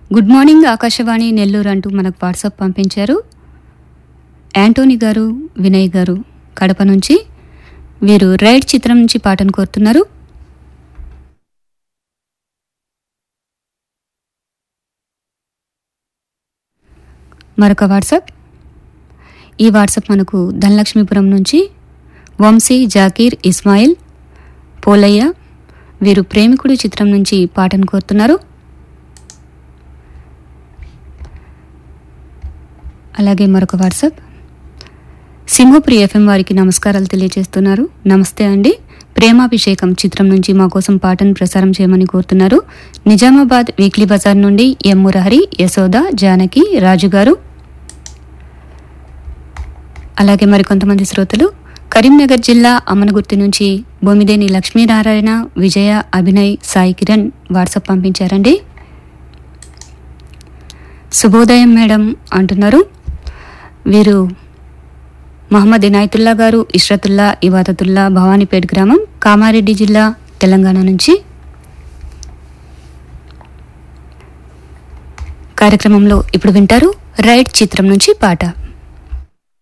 good morning Akashvani Nellore అంటూ మనకు WhatsApp పంపించారు యాంటోనీ గారు వినయ్ గారు కడప నుంచి వీరు రైడ్ చిత్రం నుంచి పాటను కోరుతున్నారు మరొక వాట్సాప్ ఈ వాట్సాప్ మనకు ధనలక్ష్మీపురం నుంచి వంశీ జాకీర్ ఇస్మాయిల్ పోలయ్య వీరు ప్రేమికుడు చిత్రం నుంచి పాటను కోరుతున్నారు అలాగే మరొక వాట్సాప్ సింహపురి ఎఫ్ఎం వారికి నమస్కారాలు తెలియజేస్తున్నారు నమస్తే అండి ప్రేమాభిషేకం చిత్రం నుంచి మా కోసం పాటను ప్రసారం చేయమని కోరుతున్నారు నిజామాబాద్ వీక్లీ బజార్ నుండి ఎం మురహరి యశోద జానకి రాజు గారు అలాగే మరికొంతమంది శ్రోతలు కరీంనగర్ జిల్లా అమ్మనగుర్తి నుంచి బొమ్మిదేని లక్ష్మీనారాయణ విజయ అభినయ్ సాయి కిరణ్ వాట్సాప్ పంపించారండి శుభోదయం మేడం అంటున్నారు వీరు మహమ్మద్ ఇనాయతుల్లా గారు ఇష్రతుల్లా ఇవాదతుల్లా భవానీపేట్ గ్రామం కామారెడ్డి జిల్లా తెలంగాణ నుంచి కార్యక్రమంలో ఇప్పుడు వింటారు రైడ్ చిత్రం నుంచి పాట